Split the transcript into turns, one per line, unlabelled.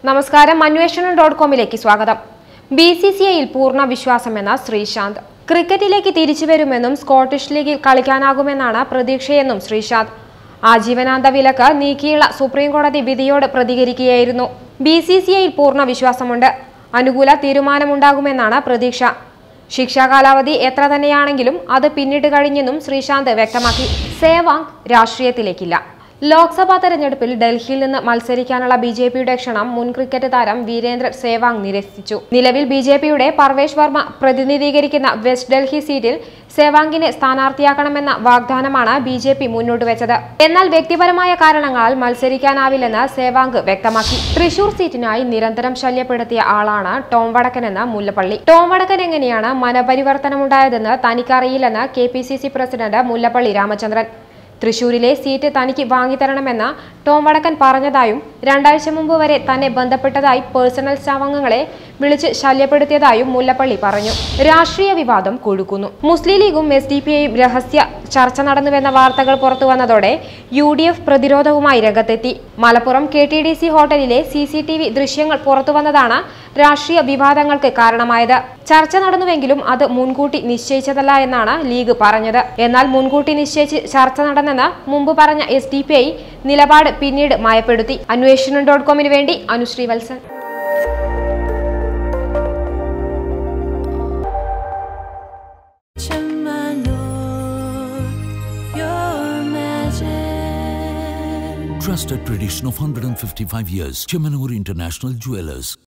നമസ്കാരം അന്വേഷണം ഡോട്ട് കോമിലേക്ക് സ്വാഗതം ബി സി സി ഐയിൽ പൂർണ്ണ വിശ്വാസമെന്ന ശ്രീശാന്ത് ക്രിക്കറ്റിലേക്ക് തിരിച്ചു വരുമെന്നും സ്കോട്ടിഷ് ലീഗിൽ കളിക്കാനാകുമെന്നാണ് പ്രതീക്ഷയെന്നും ശ്രീശാന്ത് ആജീവനാന്ത വിലക്ക് നീക്കിയുള്ള സുപ്രീം കോടതി വിധിയോട് പ്രതികരിക്കുകയായിരുന്നു ബി സി സി ഐയിൽ പൂർണ്ണ വിശ്വാസമുണ്ട് അനുകൂല തീരുമാനമുണ്ടാകുമെന്നാണ് പ്രതീക്ഷ ശിക്ഷാ കാലാവധി എത്ര തന്നെയാണെങ്കിലും അത് പിന്നിട്ട് കഴിഞ്ഞെന്നും ശ്രീശാന്ത് വ്യക്തമാക്കി സേവാങ് രാഷ്ട്രീയത്തിലേക്കില്ല ലോക്സഭാ തെരഞ്ഞെടുപ്പിൽ ഡൽഹിയിൽ നിന്ന് മത്സരിക്കാനുള്ള ബി ജെ പിയുടെ ക്ഷണം മുൻ ക്രിക്കറ്റ് താരം വീരേന്ദ്ര സേവാങ് നിരസിച്ചു നിലവിൽ ബി ജെ പിയുടെ പർവേഷ് വർമ്മ പ്രതിനിധീകരിക്കുന്ന വെസ്റ്റ് ഡൽഹി സീറ്റിൽ സേവാങ്ങിനെ സ്ഥാനാർത്ഥിയാക്കണമെന്ന വാഗ്ദാനമാണ് ബി ജെ പി മുന്നോട്ട് വെച്ചത് എന്നാൽ വ്യക്തിപരമായ കാരണങ്ങളാൽ മത്സരിക്കാനാവില്ലെന്ന് സേവാങ് വ്യക്തമാക്കി തൃശൂർ സീറ്റിനായി നിരന്തരം ശല്യപ്പെടുത്തിയ ആളാണ് ടോം വടക്കനെന്ന് മുല്ലപ്പള്ളി ടോം വടക്കൻ എങ്ങനെയാണ് മനപരിവർത്തനമുണ്ടായതെന്ന് തനിക്കറിയില്ലെന്ന് K P C C president Mullappally Ramachandran തൃശൂരിലെ സീറ്റ് തനിക്ക് വാങ്ങിത്തരണമെന്ന് ടോം വടക്കൻ പറഞ്ഞതായും രണ്ടാഴ്ച മുമ്പ് വരെ തന്നെ ബന്ധപ്പെട്ടതായി പേഴ്സണൽ സ്റ്റാഫ് അംഗങ്ങളെ വിളിച്ച് ശല്യപ്പെടുത്തിയതായും മുല്ലപ്പള്ളി പറഞ്ഞു രാഷ്ട്രീയ വിവാദം കൊഴുക്കുന്നു മുസ്ലിം ലീഗും എസ് ഡി പി ഐയും രഹസ്യ ചർച്ച നടന്നുവെന്ന വാർത്തകൾ പുറത്തു വന്നതോടെ യു ഡി എഫ് പ്രതിരോധവുമായി രംഗത്തെത്തി Malappuram K T D C ഹോട്ടലിലെ സി സി ടി വി ദൃശ്യങ്ങൾ പുറത്തുവന്നതാണ് രാഷ്ട്രീയ വിവാദങ്ങൾക്ക് കാരണമായത് ചർച്ച നടന്നുവെങ്കിലും അത് മുൻകൂട്ടി നിശ്ചയിച്ചതല്ല എന്നാണ് ലീഗ് പറഞ്ഞത് എന്നാൽ മുൻകൂട്ടി നിശ്ചയിച്ച് ചർച്ച നടന്നെന്ന് മുമ്പ് പറഞ്ഞ എസ് ഡി പി ഐ നിലപാട് പിന്നീട് മയപ്പെടുത്തി അന്വേഷണം ഡോട്ട് കോമിന് വേണ്ടി Anusree Valsan
Your magic.
Trusted tradition of 155 years. Chemanur International Jewelers.